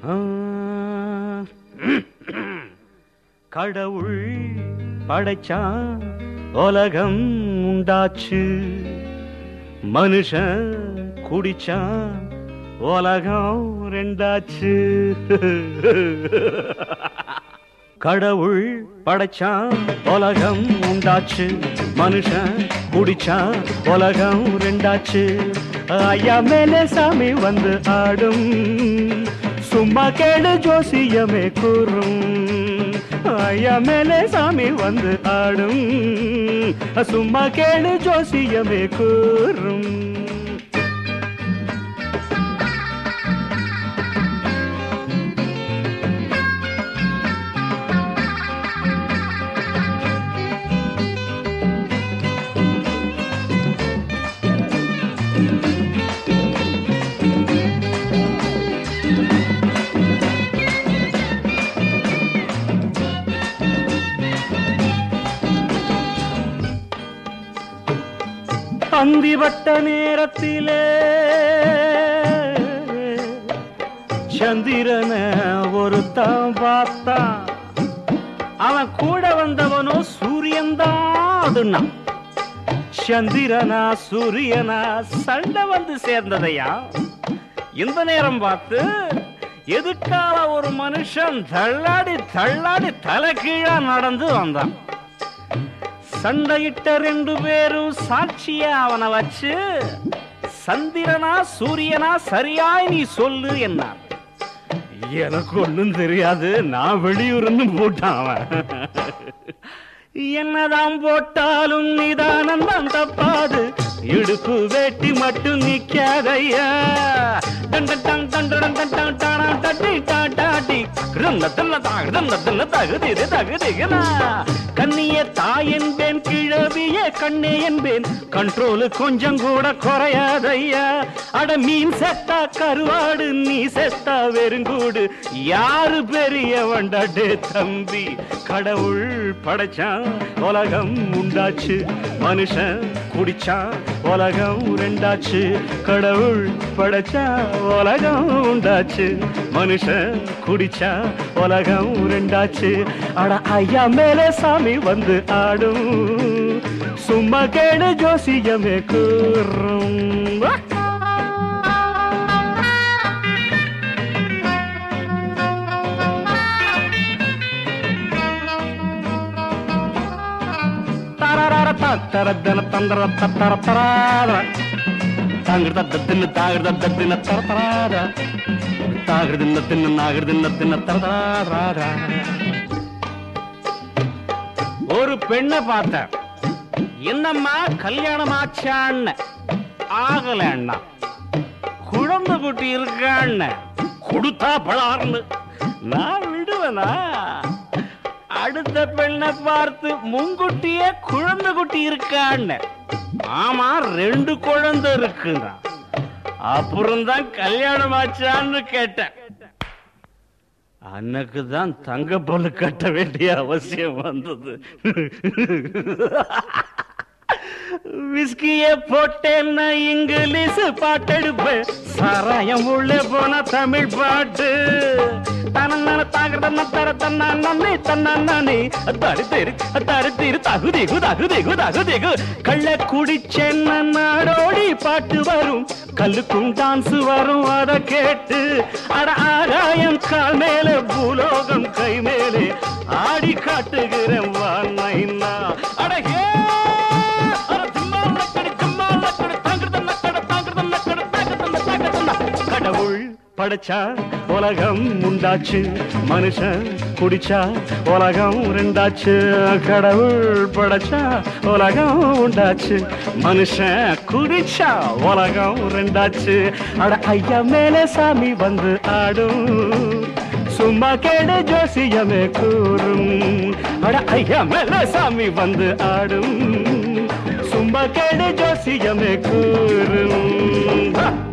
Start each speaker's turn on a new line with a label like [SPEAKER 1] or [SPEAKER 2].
[SPEAKER 1] கடவுள் படைச்சான் உலகம் உண்டாச்சு மனுஷன் குடிச்சான் உலகம் ரெண்டாச்சு கடவுள் படைச்சான் உலகம் உண்டாச்சு மனுஷன் குடிச்சான் உலகம் ரெண்டாச்சு ஐயா மேலே சாமி வந்து ஆடும் சும்மா கேடு ஜோசியமே கூறும் ஐயா மேலே சாமி வந்து ஆடும் சும்மா கேடு ஜோசியமே கூறும் அந்திவட்ட நேரத்திலே சந்திரன ஒருத்தன் பார்த்தான் அவன் கூட வந்தவனோ சூரியன் தான் சந்திரனா சூரியனா சண்டை வந்து சேர்ந்ததையா இந்த நேரம் பார்த்து எதுக்கால ஒரு மனுஷன் தள்ளாடி தள்ளாடி தலை கீழா நடந்து வந்தான் சண்டையிட்ட ரெண்டு பேரும் சாட்சிய அவனை வச்சு சந்திரனா சூரியனா சரியாய் நீ சொல்லு என்னார் எனக்கு ஒண்ணும் தெரியாது நான் வெளியூர்னு போட்டான் அவன் என்னதான் போட்டாலும் நிதானம் தான் தப்பாது இடுப்பு வேட்டி மட்டும் நிக்காதையா தண்டட்டம் தண்டடம் தட்டம் டாடா தட்டி டாட்டாட்டி இருந்ததில்ல தாழ்ந்ததில்ல தகுதி தகுதிகளா கண்ணிய தாய் என்பேன் கிழவிய கண்ணே என்பேன் கண்ட்ரோல் கொஞ்சம் கூட குறையாதையா அட மீன் செத்தா கருவாடு நீ செத்தா வெறுங்கூடு யாரு பெரிய வண்டாடே தம்பி கடவுள் படைச்சான் உலகம் உண்டாச்சு மனுஷன் குடிச்சான் உலகம் ரெண்டாச்சு கடவுள் படைச்சா உலகம் உண்டாச்சு மனுஷன் குடிச்சா உலகம் ரெண்டாச்சு அட ஐயா மேலே சாமி வந்து ஆடும் சும்மா கேடு ஜோசியமே கூறும் தரரர தரதன தந்தர தத்தர தரார தாங்கிருத தத்தின தாகிருத தத்தின தர தரார தாகிருதின்ன தின்ன நாகிருதின்ன தின்ன தர தரார ஒரு பெண்ணை பார்த்தேன் என்னம்மா கல்யாணம் ஆச்சான்னு ஆகல அண்ணா குழந்தை குட்டி இருக்கான்னு கொடுத்தா பழார்னு நான் விடுவேனா அடுத்த பெண்ணை பார்த்து முன்குட்டியே குழந்தை குட்டி இருக்கான்னு ஆமா ரெண்டு குழந்தை இருக்குன்னா அப்புறம் தான் கல்யாணம் ஆச்சான்னு கேட்டேன் அன்னைக்கு தான் தங்க பொண்ணு கட்ட வேண்டிய அவசியம் வந்தது விஸ்கிய போட்டேன்னா இங்கிலீஷ் பாட்டெடுப்பேன் சாராயம் உள்ள போன தமிழ் பாட்டு தனந்தான தாகிறதன்ன தர தன்னா நன்னே தன்னா நானே தரு தெரு தரு திரு தகுதிகு தகுதிகு தகுதிகு கள்ள குடிச்சென்ன நாடோடி பாட்டு வரும் கல்லுக்கும் டான்ஸ் வரும் அத கேட்டு அட ஆகாயம் கால் மேல பூலோகம் கை மேலே ஆடி காட்டுகிறேன் வாய்னா அட ஏ அட திம்மா லக்கடி திம்மா லக்கடி தாங்கிறத நக்கட தாங்கிறத நக்கட தாங்கிறத தாங்கிறத கடவுள் படைச்சா உலகம் உண்டாச்சு மனுஷன் குடிச்சா உலகம் ரெண்டாச்சு கடவுள் படைச்சா உலகம் உண்டாச்சு மனுஷன் குடிச்சா உலகம் ரெண்டாச்சு அட ஐயா மேலே சாமி வந்து ஆடும் சும்மா கேடு ஜோசியமே கூறும் அட ஐயா மேல சாமி வந்து ஆடும் சும்மா கேடு ஜோசியமே கூறும்